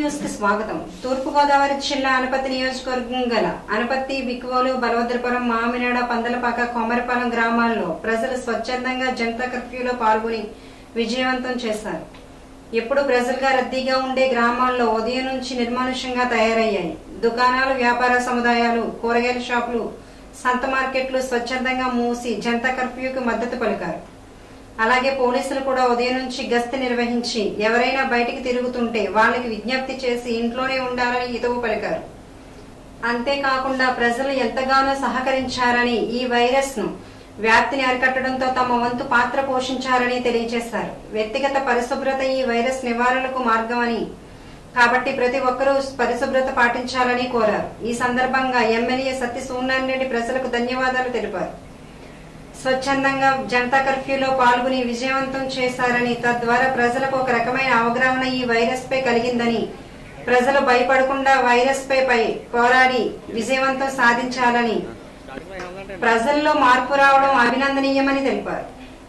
news కి స్వాగతం తూర్పు గోదావరి జిల్లా అనపత్తి నియోజకవర్గం గల అనపత్తి బిక్కువోలు బలభద్రపురం మామినాడ పందలపాక కొమరపాలెం గ్రామాల్లో ప్రజలు స్వచ్ఛందంగా జనతా కర్ఫ్యూలో పాల్గొని విజయవంతం చేశారు ఎప్పుడు ప్రజలుగా రద్దీగా ఉండే గ్రామాల్లో ఉదయం నుంచి నిర్మానుష్యంగా తయారయ్యాయి దుకాణాలు వ్యాపార సముదాయాలు కూరగాయల షాపులు సంత మార్కెట్లు స్వచ్ఛందంగా మూసి జనతా కర్ఫ్యూకి మద్దతు పలికారు అలాగే పోలీసులు కూడా ఉదయం నుంచి గస్తీ నిర్వహించి ఎవరైనా బయటికి తిరుగుతుంటే వాళ్ళకి విజ్ఞప్తి చేసి ఇంట్లోనే ఉండాలని హితవు పలికారు అంతేకాకుండా ప్రజలు ఎంతగానో సహకరించారని ఈ వైరస్ ను వ్యాప్తిని అరికట్టడంతో తమ వంతు పాత్ర పోషించారని తెలియజేశారు వ్యక్తిగత పరిశుభ్రత ఈ వైరస్ నివారణకు మార్గమని కాబట్టి ప్రతి ఒక్కరూ పరిశుభ్రత పాటించాలని కోరారు ఈ సందర్భంగా ఎమ్మెల్యే సత్య సూర్యనారాయణ రెడ్డి ప్రజలకు ధన్యవాదాలు తెలిపారు స్వచ్ఛందంగా జనతా కర్ఫ్యూలో పాల్గొని విజయవంతం చేశారని తద్వారా ప్రజలకు ఒక రకమైన అవగాహన ఈ వైరస్ పై కలిగిందని ప్రజలు భయపడకుండా వైరస్ పై పై పోరాడి విజయవంతం సాధించాలని ప్రజల్లో మార్పు రావడం అభినందనీయమని తెలిపారు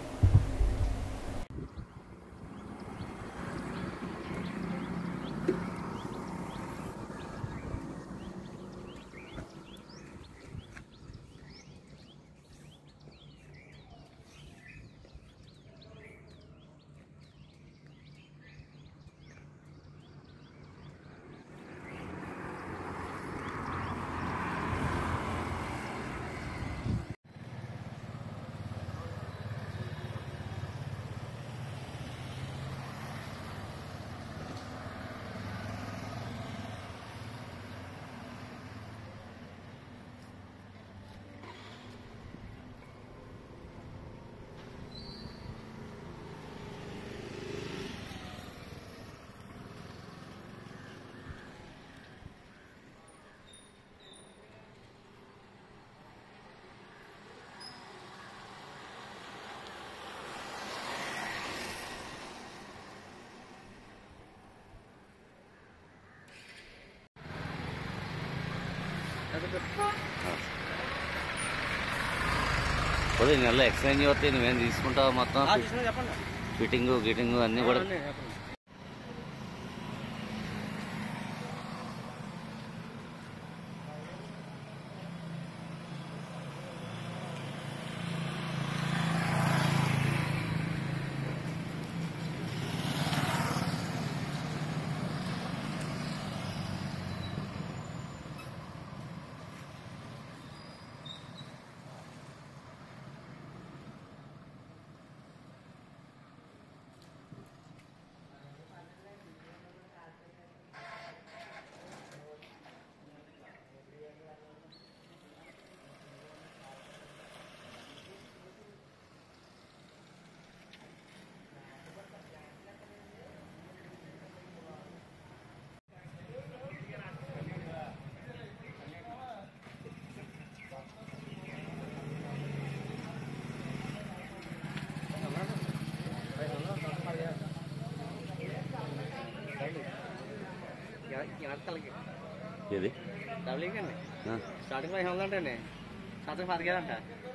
అదే నెలలో ఎక్స్చేంజ్ అవుతాయి నువ్వేం తీసుకుంటావు మొత్తం చెప్పండి ఫిట్టింగ్ గిటింగ్ అన్ని కూడా ఏది డబ్బులు ఇవ్వండి ఆ, స్టార్టింగ్ పదిహేను వందలు అండి శాతం పదికేదంట